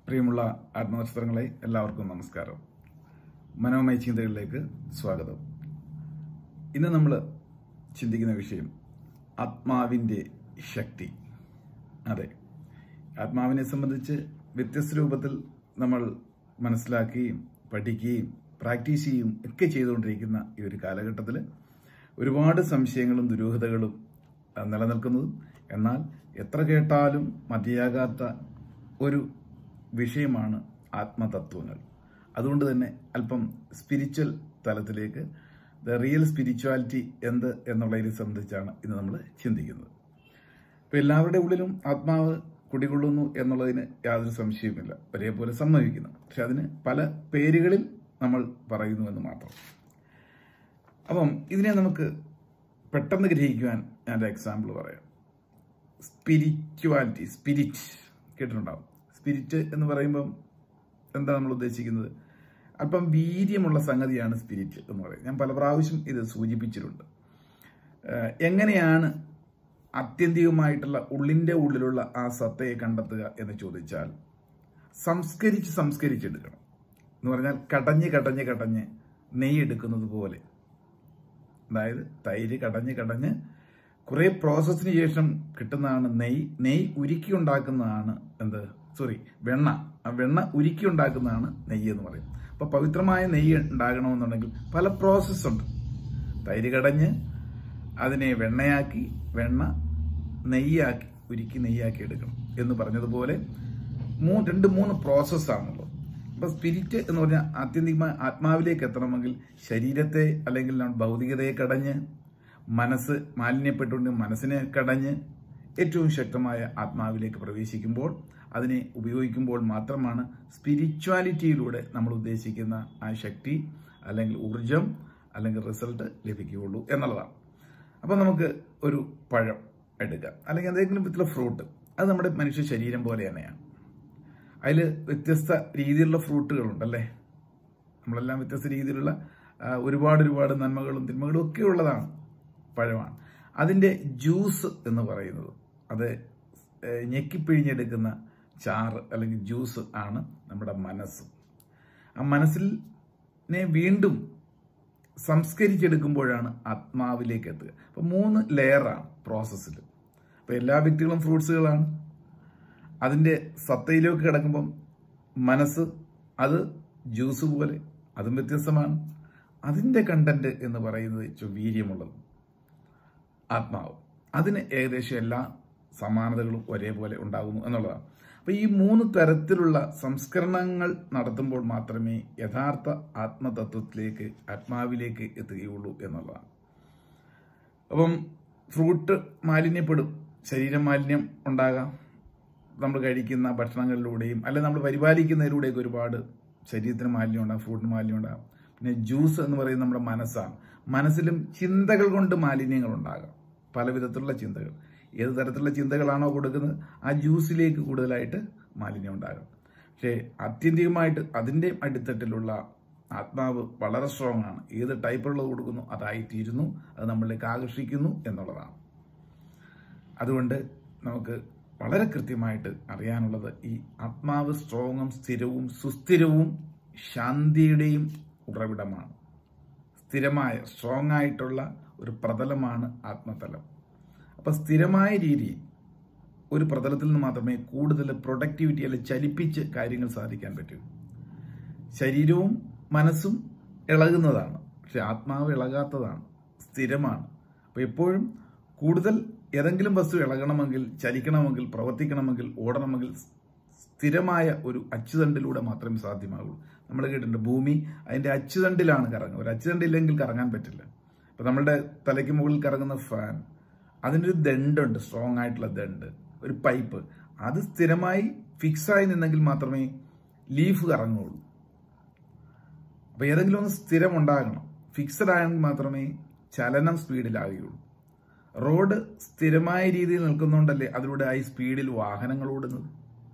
പ്രിയമുള്ള ആത്മനക്ഷത്രങ്ങളെ എല്ലാവർക്കും നമസ്കാരം മനോമയ ചിന്തകളിലേക്ക് സ്വാഗതം ഇന്ന് നമ്മൾ ചിന്തിക്കുന്ന വിഷയം ആത്മാവിൻ്റെ ശക്തി അതെ ആത്മാവിനെ സംബന്ധിച്ച് വ്യത്യസ്ത രൂപത്തിൽ നമ്മൾ മനസ്സിലാക്കുകയും പഠിക്കുകയും പ്രാക്ടീസ് ചെയ്യുകയും ഒക്കെ ചെയ്തുകൊണ്ടിരിക്കുന്ന ഈ ഒരു കാലഘട്ടത്തിൽ ഒരുപാട് സംശയങ്ങളും ദുരൂഹതകളും ആ, നിലനിൽക്കുന്നതും എന്നാൽ എത്ര കേട്ടാലും മതിയാകാത്ത ഒരു വിഷയമാണ് ആത്മതത്വങ്ങൾ അതുകൊണ്ട് തന്നെ അല്പം സ്പിരിച്വൽ തലത്തിലേക്ക് ദ റിയൽ സ്പിരിച്വാലിറ്റി എന്ത് എന്നുള്ളതിനെ സംബന്ധിച്ചാണ് ഇന്ന് നമ്മൾ ചിന്തിക്കുന്നത് ഇപ്പൊ എല്ലാവരുടെ ഉള്ളിലും ആത്മാവ് കുടികൊള്ളുന്നു എന്നുള്ളതിന് യാതൊരു സംശയവുമില്ല ഒരേപോലെ സമ്മതിക്കുന്നു പക്ഷെ അതിന് പല പേരുകളിൽ നമ്മൾ പറയുന്നു എന്ന് മാത്രം അപ്പം ഇതിനെ നമുക്ക് പെട്ടെന്ന് ഗ്രഹിക്കുവാൻ ഞാൻ ഒരു എക്സാമ്പിൾ പറയാം സ്പിരിച്വാലിറ്റി സ്പിരിറ്റ് കേട്ടിട്ടുണ്ടാവും സ്പിരിറ്റ് എന്ന് പറയുമ്പം എന്താ നമ്മൾ ഉദ്ദേശിക്കുന്നത് അല്പം വീര്യമുള്ള സംഗതിയാണ് സ്പിരിറ്റ് എന്ന് പറയുന്നത് ഞാൻ പല പ്രാവശ്യം ഇത് സൂചിപ്പിച്ചിട്ടുണ്ട് ഏഹ് എങ്ങനെയാണ് ആത്യന്തികമായിട്ടുള്ള ഉള്ളിൻ്റെ ഉള്ളിലുള്ള ആ സത്തയെ കണ്ടെത്തുക എന്ന് ചോദിച്ചാൽ സംസ്കരിച്ച് സംസ്കരിച്ചെടുക്കണം എന്ന് പറഞ്ഞാൽ കടഞ്ഞ് കടഞ്ഞ് കടഞ്ഞ് നെയ്യ് എടുക്കുന്നത് പോലെ അതായത് തൈര് കടഞ്ഞ് കടഞ്ഞ് കുറെ പ്രോസസ്സിന് ശേഷം കിട്ടുന്നതാണ് നെയ്യ് നെയ്യ് ഉരുക്കി ഉണ്ടാക്കുന്നതാണ് എന്ത് സോറി വെണ്ണ ആ വെണ്ണ ഉരുക്കി ഉണ്ടാക്കുന്നതാണ് നെയ്യ് എന്ന് പറയും അപ്പൊ പവിത്രമായ നെയ്യ് ഉണ്ടാകണമെന്നുണ്ടെങ്കിൽ പല പ്രോസസ്സ് ഉണ്ട് തൈര് കടഞ്ഞ് അതിനെ വെണ്ണയാക്കി വെണ്ണ നെയ്യാക്കി ഉരുക്കി നെയ്യാക്കി എടുക്കണം എന്ന് പറഞ്ഞതുപോലെ മൂ രണ്ട് മൂന്ന് പ്രോസസ്സാണുള്ളത് അപ്പൊ സ്പിരിറ്റ് എന്ന് പറഞ്ഞാൽ ആത്യന്തികമായ ആത്മാവിലേക്ക് എത്തണമെങ്കിൽ ശരീരത്തെ അല്ലെങ്കിൽ നമ്മുടെ ഭൗതികതയെ കടഞ്ഞ് മനസ്സ് മാലിന്യപ്പെട്ടുകൊണ്ട് മനസ്സിനെ കടഞ്ഞ് ഏറ്റവും ശക്തമായ ആത്മാവിലേക്ക് പ്രവേശിക്കുമ്പോൾ അതിനെ ഉപയോഗിക്കുമ്പോൾ മാത്രമാണ് സ്പിരിച്വാലിറ്റിയിലൂടെ നമ്മൾ ഉദ്ദേശിക്കുന്ന ആ ശക്തി അല്ലെങ്കിൽ ഊർജം അല്ലെങ്കിൽ റിസൾട്ട് ലഭിക്കുകയുള്ളൂ എന്നുള്ളതാണ് അപ്പൊ നമുക്ക് ഒരു പഴം എടുക്കാം അല്ലെങ്കിൽ എന്തെങ്കിലും വിധത്തിലുള്ള ഫ്രൂട്ട് അത് നമ്മുടെ മനുഷ്യ ശരീരം പോലെ തന്നെയാണ് അതിൽ വ്യത്യസ്ത രീതിയിലുള്ള ഫ്രൂട്ടുകളുണ്ടല്ലേ നമ്മളെല്ലാം വ്യത്യസ്ത രീതിയിലുള്ള ആ, ഒരുപാട് ഒരുപാട് നന്മകളും തിന്മകളും ഒക്കെ ഉള്ളതാണ് പഴമാണ് അതിൻ്റെ ജ്യൂസ് എന്ന് പറയുന്നത് അത് ഏ, ഞെക്കിപ്പിഴിഞ്ഞെടുക്കുന്ന ചാറ് അല്ലെങ്കിൽ ജ്യൂസ് ആണ് നമ്മുടെ മനസ്സ് ആ മനസ്സിനെ വീണ്ടും സംസ്കരിച്ചെടുക്കുമ്പോഴാണ് ആത്മാവിലേക്ക് എത്തുക അപ്പൊ മൂന്ന് ലെയറാണ് പ്രോസസ്സിൽ അപ്പൊ എല്ലാ വ്യക്തികളും ഫ്രൂട്ട്സുകളാണ് അതിന്റെ സത്തയിലേക്ക് കിടക്കുമ്പം മനസ്സ് അത് ജ്യൂസ് പോലെ അതും വ്യത്യസ്തമാണ് അതിന്റെ കണ്ടന്റ് എന്ന് പറയുന്നത് ഇച്ചിരി വീര്യമുള്ളത് ആത്മാവ് അതിന് ഏകദേശം എല്ലാ സമാനതകളും ഒരേപോലെ ഉണ്ടാകുന്നു എന്നുള്ളതാണ് അപ്പൊ ഈ മൂന്ന് തരത്തിലുള്ള സംസ്കരണങ്ങൾ നടത്തുമ്പോൾ മാത്രമേ യഥാർത്ഥ ആത്മതത്വത്തിലേക്ക് ആത്മാവിലേക്ക് എത്തുകയുള്ളൂ എന്നുള്ളതാണ് അപ്പം ഫ്രൂട്ട് മാലിന്യപ്പെടും ശരീരം മാലിന്യം ഉണ്ടാകാം നമ്മൾ കഴിക്കുന്ന ഭക്ഷണങ്ങളിലൂടെയും അല്ലെങ്കിൽ നമ്മൾ പരിപാലിക്കുന്നതിലൂടെയൊക്കെ ഒരുപാട് ശരീരത്തിന് മാലിന്യം ഉണ്ടാകും ഫ്രൂട്ടിന് മാലിന്യം ഉണ്ടാകും പിന്നെ ജ്യൂസ് എന്ന് പറയുന്നത് നമ്മുടെ മനസ്സാണ് മനസ്സിലും ചിന്തകൾ കൊണ്ട് മാലിന്യങ്ങൾ ഉണ്ടാകാം പല വിധത്തിലുള്ള ചിന്തകൾ ഏത് തരത്തിലുള്ള ചിന്തകളാണോ കൊടുക്കുന്നത് ആ ജ്യൂസിലേക്ക് കൂടുതലായിട്ട് മാലിന്യം ഉണ്ടാകും പക്ഷേ ആത്യന്തികമായിട്ട് അതിൻ്റെ അടിത്തട്ടിലുള്ള ആത്മാവ് വളരെ സ്ട്രോങ് ആണ് ഏത് ടൈപ്പുള്ളത് കൊടുക്കുന്നു അതായിത്തീരുന്നു അത് നമ്മളിലേക്ക് ആകർഷിക്കുന്നു എന്നുള്ളതാണ് അതുകൊണ്ട് നമുക്ക് വളരെ കൃത്യമായിട്ട് അറിയാനുള്ളത് ഈ ആത്മാവ് സ്ട്രോങ്ങും സ്ഥിരവും സുസ്ഥിരവും ശാന്തിയുടെയും ഉറവിടമാണ് സ്ഥിരമായ സ്ട്രോങ് ആയിട്ടുള്ള ഒരു പ്രതലമാണ് ആത്മതലം അപ്പൊ സ്ഥിരമായ രീതിയിൽ ഒരു പ്രതലത്തിൽ നിന്ന് മാത്രമേ കൂടുതൽ പ്രൊഡക്ടിവിറ്റി അല്ലെ ചലിപ്പിച്ച് കാര്യങ്ങൾ സാധിക്കാൻ പറ്റൂ ശരീരവും മനസ്സും ഇളകുന്നതാണ് പക്ഷെ ആത്മാവ് ഇളകാത്തതാണ് സ്ഥിരമാണ് അപ്പൊ എപ്പോഴും കൂടുതൽ ഏതെങ്കിലും വസ്തു ഇളകണമെങ്കിൽ ചലിക്കണമെങ്കിൽ പ്രവർത്തിക്കണമെങ്കിൽ ഓടണമെങ്കിൽ സ്ഥിരമായ ഒരു അച്ചുതണ്ടിലൂടെ മാത്രമേ സാധ്യമാകുള്ളൂ നമ്മൾ കേട്ടിട്ടുണ്ട് ഭൂമി അതിന്റെ അച്ചുതണ്ടിലാണ് കറങ്ങുക ഒരു അച്ചുതണ്ടില്ലെങ്കിൽ കറങ്ങാൻ പറ്റില്ല ഇപ്പൊ നമ്മളുടെ തലയ്ക്ക് മുകളിൽ കറങ്ങുന്ന ഫാൻ അതിനൊരു ദണ്ടുണ്ട് സ്ട്രോങ് ആയിട്ടുള്ള ദണ്ട് ഒരു പൈപ്പ് അത് സ്ഥിരമായി ഫിക്സായി നിന്നെങ്കിൽ മാത്രമേ ലീഫ് കറങ്ങുള്ളൂ അപ്പൊ ഏതെങ്കിലും ഒന്ന് സ്ഥിരം ഉണ്ടാകണം ഫിക്സഡ് ആയെങ്കിൽ മാത്രമേ ചലനം സ്പീഡിലാകുകയുള്ളൂ റോഡ് സ്ഥിരമായ രീതിയിൽ നിൽക്കുന്നുണ്ടല്ലേ അതിലൂടെ ആ സ്പീഡിൽ വാഹനങ്ങൾ ഓടുന്നത്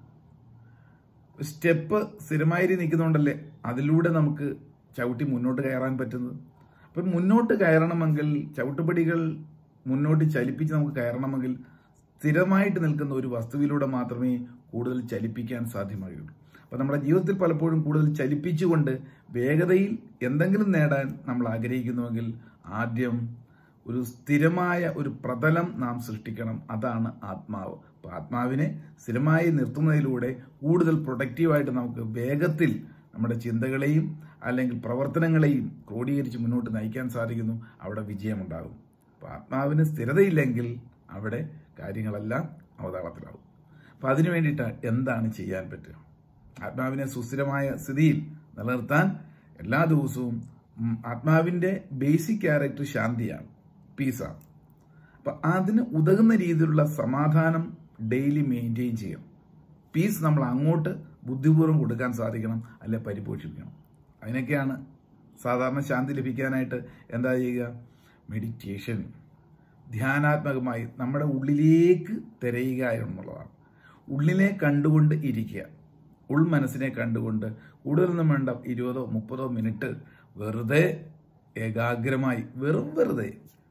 സ്റ്റെപ്പ് സ്ഥിരമായ രീതിയിൽ നിൽക്കുന്നുണ്ടല്ലേ അതിലൂടെ നമുക്ക് ചവിട്ടി മുന്നോട്ട് കയറാൻ പറ്റുന്നത് അപ്പം മുന്നോട്ട് കയറണമെങ്കിൽ ചവിട്ടുപടികൾ മുന്നോട്ട് ചലിപ്പിച്ച് നമുക്ക് കയറണമെങ്കിൽ സ്ഥിരമായിട്ട് നിൽക്കുന്ന ഒരു വസ്തുവിലൂടെ മാത്രമേ കൂടുതൽ ചലിപ്പിക്കാൻ സാധ്യമാകുള്ളൂ അപ്പം നമ്മുടെ ജീവിതത്തിൽ പലപ്പോഴും കൂടുതൽ ചലിപ്പിച്ചുകൊണ്ട് വേഗതയിൽ എന്തെങ്കിലും നേടാൻ നമ്മൾ ആഗ്രഹിക്കുന്നുവെങ്കിൽ ആദ്യം ഒരു സ്ഥിരമായ ഒരു പ്രതലം നാം സൃഷ്ടിക്കണം അതാണ് ആത്മാവ് അപ്പോൾ ആത്മാവിനെ സ്ഥിരമായി നിർത്തുന്നതിലൂടെ കൂടുതൽ പ്രൊഡക്റ്റീവായിട്ട് നമുക്ക് വേഗത്തിൽ നമ്മുടെ ചിന്തകളെയും അല്ലെങ്കിൽ പ്രവർത്തനങ്ങളെയും ക്രോഡീകരിച്ച് മുന്നോട്ട് നയിക്കാൻ സാധിക്കുന്നു അവിടെ വിജയമുണ്ടാകും അപ്പോൾ ആത്മാവിന് സ്ഥിരതയില്ലെങ്കിൽ അവിടെ കാര്യങ്ങളെല്ലാം അവതാളത്തിലാവും അപ്പം അതിനു വേണ്ടിയിട്ട് എന്താണ് ചെയ്യാൻ പറ്റുക ആത്മാവിനെ സുസ്ഥിരമായ സ്ഥിതിയിൽ നിലനിർത്താൻ എല്ലാ ദിവസവും ഉം, ആത്മാവിൻ്റെ ബേസിക് ക്യാരക്ടർ ശാന്തിയാണ് പീസാണ് അപ്പം അതിന് ഉതകുന്ന രീതിയിലുള്ള സമാധാനം ഡെയിലി മെയിൻറ്റെയിൻ ചെയ്യണം പീസ് നമ്മൾ അങ്ങോട്ട് ബുദ്ധിപൂർവ്വം കൊടുക്കാൻ സാധിക്കണം അല്ലെ പരിപോഷിപ്പിക്കണം അതിനൊക്കെയാണ് സാധാരണ ശാന്തി ലഭിക്കാനായിട്ട് എന്താ ചെയ്യുക മെഡിറ്റേഷൻ ധ്യാനാത്മകമായി നമ്മുടെ ഉള്ളിലേക്ക് തിരയുക എന്നുള്ളതാണ് ഉള്ളിനെ കണ്ടുകൊണ്ട് ഇരിക്കുക ഉൾ മനസ്സിനെ കണ്ടുകൊണ്ട് കൂടുതലൊന്നും വേണ്ട ഇരുപതോ മുപ്പതോ മിനിറ്റ് വെറുതെ ഏകാഗ്രമായി വെറും വെറുതെ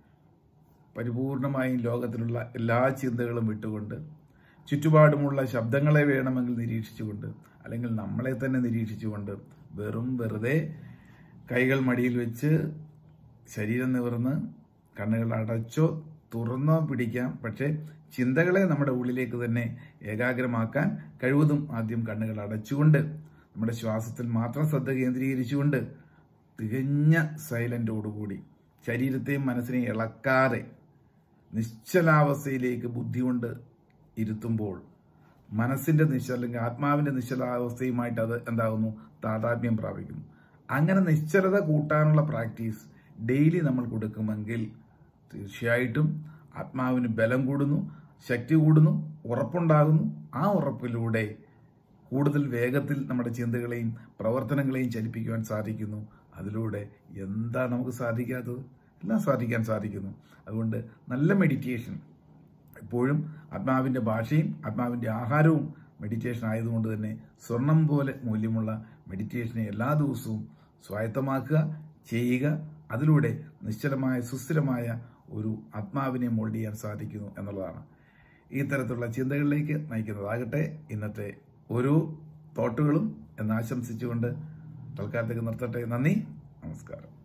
പരിപൂർണമായും ലോകത്തിലുള്ള എല്ലാ ചിന്തകളും വിട്ടുകൊണ്ട് ചുറ്റുപാടുമുള്ള ശബ്ദങ്ങളെ വേണമെങ്കിൽ നിരീക്ഷിച്ചുകൊണ്ട് അല്ലെങ്കിൽ നമ്മളെ തന്നെ നിരീക്ഷിച്ചുകൊണ്ട് വെറും വെറുതെ കൈകൾ മടിയിൽ വെച്ച് ശരീരം നിവർന്ന് കണ്ണുകൾ അടച്ചോ തുറന്നോ പിടിക്കാം പക്ഷേ ചിന്തകളെ നമ്മുടെ ഉള്ളിലേക്ക് തന്നെ ഏകാഗ്രമാക്കാൻ കഴിവതും ആദ്യം കണ്ണുകൾ അടച്ചുകൊണ്ട് നമ്മുടെ ശ്വാസത്തിൽ മാത്രം ശ്രദ്ധ കേന്ദ്രീകരിച്ചുകൊണ്ട് തികഞ്ഞ സൈലന്റോടുകൂടി ശരീരത്തെയും മനസ്സിനെയും ഇളക്കാതെ നിശ്ചലാവസ്ഥയിലേക്ക് ബുദ്ധി കൊണ്ട് ഇരുത്തുമ്പോൾ മനസ്സിന്റെ നിശ്ചല അല്ലെങ്കിൽ ആത്മാവിന്റെ നിശ്ചലാവസ്ഥയുമായിട്ട് അത് എന്താകുന്നു താതാത്മ്യം പ്രാപിക്കുന്നു അങ്ങനെ നിശ്ചലത കൂട്ടാനുള്ള പ്രാക്ടീസ് ഡെയിലി നമ്മൾ കൊടുക്കുമെങ്കിൽ തീർച്ചയായിട്ടും ആത്മാവിന് ബലം കൂടുന്നു ശക്തി കൂടുന്നു ഉറപ്പുണ്ടാകുന്നു ആ ഉറപ്പിലൂടെ കൂടുതൽ വേഗത്തിൽ നമ്മുടെ ചിന്തകളെയും പ്രവർത്തനങ്ങളെയും ചലിപ്പിക്കുവാൻ സാധിക്കുന്നു അതിലൂടെ എന്താ നമുക്ക് സാധിക്കാത്തത് എല്ലാം സാധിക്കാൻ സാധിക്കുന്നു അതുകൊണ്ട് നല്ല മെഡിറ്റേഷൻ എപ്പോഴും ആത്മാവിൻ്റെ ഭാഷയും ആത്മാവിൻ്റെ ആഹാരവും മെഡിറ്റേഷൻ ആയതുകൊണ്ട് തന്നെ സ്വർണം പോലെ മൂല്യമുള്ള മെഡിറ്റേഷനെ എല്ലാ ദിവസവും സ്വായത്തമാക്കുക ചെയ്യുക അതിലൂടെ നിശ്ചലമായ സുസ്ഥിരമായ ഒരു ആത്മാവിനെ മോൾഡ് ചെയ്യാൻ സാധിക്കുന്നു എന്നുള്ളതാണ് ഈ തരത്തിലുള്ള ചിന്തകളിലേക്ക് നയിക്കുന്നതാകട്ടെ ഇന്നത്തെ ഓരോ തോട്ടുകളും എന്ന് ആശംസിച്ചുകൊണ്ട് തൽക്കാലത്തേക്ക് നിർത്തട്ടെ നന്ദി നമസ്കാരം